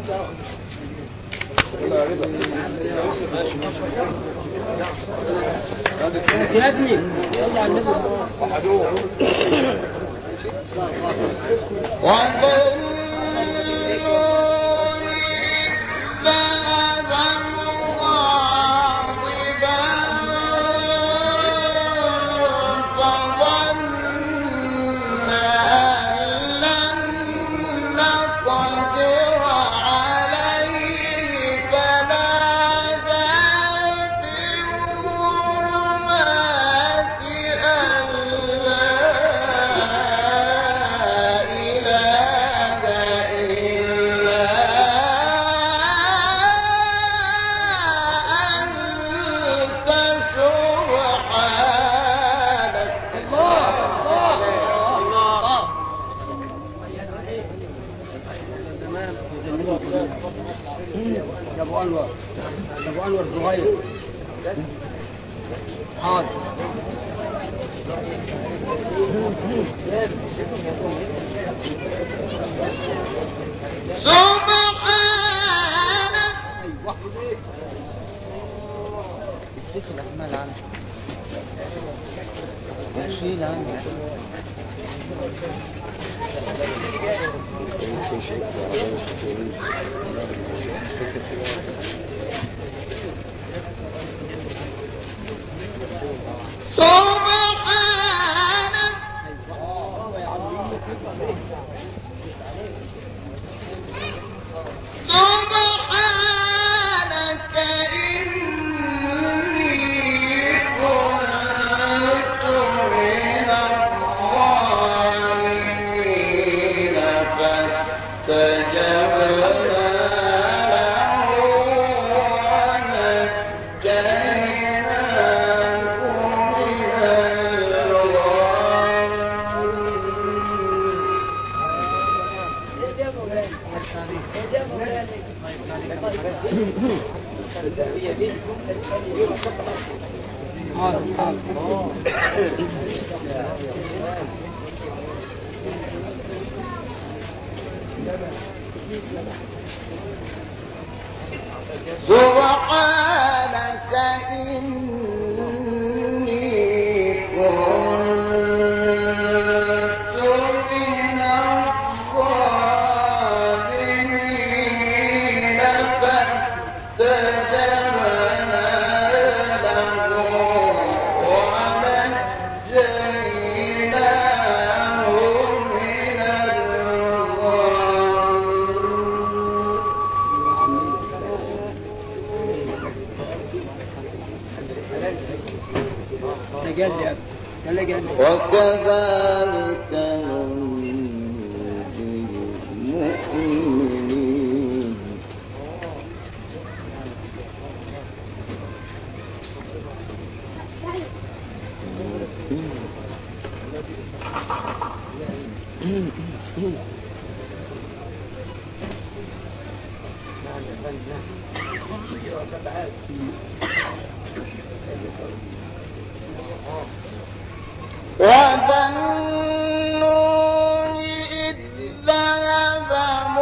يا ابني يلا على النبي وظنون ذهب مغاضبا فظن أن لن نقدر عليه فنادى في الظلمات أن لا إله إلا أنت سبحانك يا ابو انور يا ابو انور صغير حاضر سبحانك يكفيك الأحمال عنه يشيل عنه سبحانك سبحانك إني كنت من الظالمين فاستجبنا له ونجيناه من الغم حاضر حاضر سبحانك إني كنت من الظالمين فاستجبنا له ونجيناه من الغم تجلي يا ابني يلا جلي وكذلك ننجي المؤمنين وذنون إذ ذهب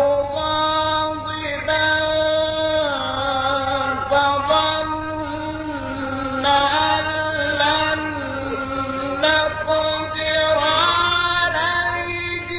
مغاضبا فظن أن لن نقدر عليه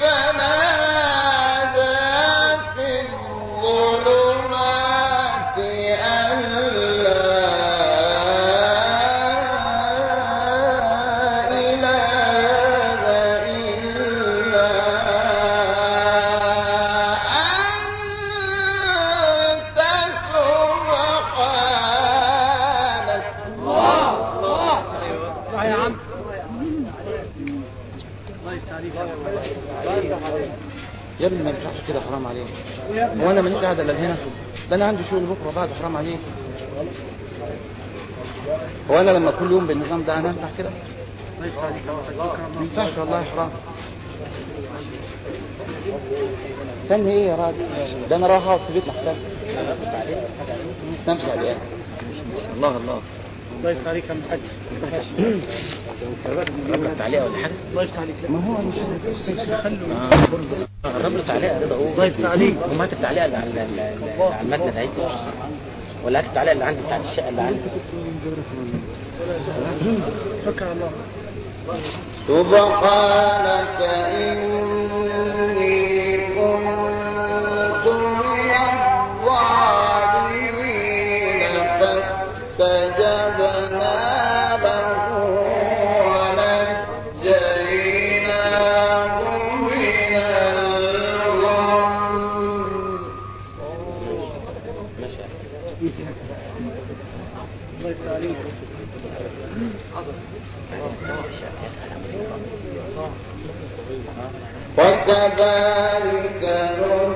فنادى في الظلمات أن لا إله إلا أنت سبحانك الله يا عم الله يفتح عليك يا ابني ما ينفعش كده حرام عليك هو انا ماليش قاعده الا هنا ده انا عندي شغل بكره بعد حرام عليك هو انا لما كل يوم بالنظام ده انا انفع كده الله يفتح عليك الله يفتح ما ينفعش والله حرام استنى ايه يا راجل ده انا رايح اقعد في بيتنا حساب نمسح عليه الله الله الله يفتح عليك يا محمد قرب لك تعليقه ولا حاجه الله يفتح عليك ما هو انا شفت السلسله اه قرب له تعليقه رضا قول الله يفتح عليك قوم هات التعليقه اللي على اللي على المتن ده ولا هات التعليقه اللي عندي بتاعت الشقه اللي عندي توكل على الله سبحانك إني كنت من الظالمين فاستجبنا له ونجيناه من الغم ماشي الله يفتح عليك وكذلك ننجي